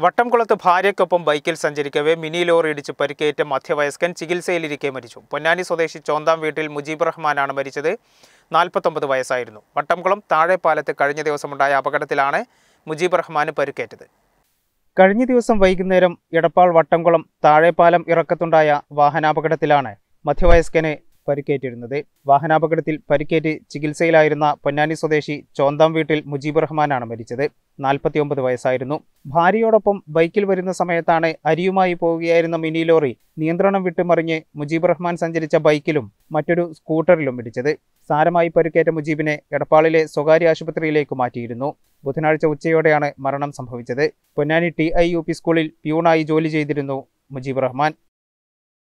വട്ടംകുളത്ത് ഭാര്യയ്ക്കൊപ്പം ബൈക്കിൽ സഞ്ചരിക്കവേ mini lorry ഇടിച്ച് പരിക്കേറ്റ മധ്യവയസ്കൻ ചികിത്സയിലിരിക്കെ മരിച്ചു പൊന്നാനി സ്വദേശി ചോന്താം വീട്ടിൽ മുജീബ് റഹ്മാനാണ് മരിച്ചത് നാൽപ്പത്തൊമ്പത് വയസ്സായിരുന്നു വട്ടംകുളം താഴെപ്പാലത്ത് കഴിഞ്ഞ ദിവസമുണ്ടായ അപകടത്തിലാണ് മുജീബ് റഹ്മാന് പരിക്കേറ്റത് കഴിഞ്ഞ ദിവസം വൈകുന്നേരം എടപ്പാൾ വട്ടംകുളം താഴെപ്പാലം ഇറക്കത്തുണ്ടായ വാഹനാപകടത്തിലാണ് മധ്യവയസ്കന് പരിക്കേറ്റിരുന്നത് വാഹനാപകടത്തിൽ പരിക്കേറ്റ് ചികിത്സയിലായിരുന്ന പൊന്നാനി സ്വദേശി ചോന്താം വീട്ടിൽ മുജീബ് റഹ്മാനാണ് മരിച്ചത് നാൽപ്പത്തിയൊമ്പത് വയസ്സായിരുന്നു ഭാര്യയോടൊപ്പം ബൈക്കിൽ വരുന്ന സമയത്താണ് അരിയുമായി പോവുകയായിരുന്ന മിനി ലോറി നിയന്ത്രണം വിട്ടുമറിഞ്ഞ് മുജീബ് റഹ്മാൻ സഞ്ചരിച്ച ബൈക്കിലും മറ്റൊരു സ്കൂട്ടറിലും ഇടിച്ചത് സാരമായി പരിക്കേറ്റ മുജീബിനെ എടപ്പാളിലെ സ്വകാര്യ ആശുപത്രിയിലേക്ക് മാറ്റിയിരുന്നു ബുധനാഴ്ച ഉച്ചയോടെയാണ് മരണം സംഭവിച്ചത് Ponnani T I U P സ്കൂളിൽ പ്യൂണായി ജോലി ചെയ്തിരുന്നു മുജീബ് റഹ്മാൻ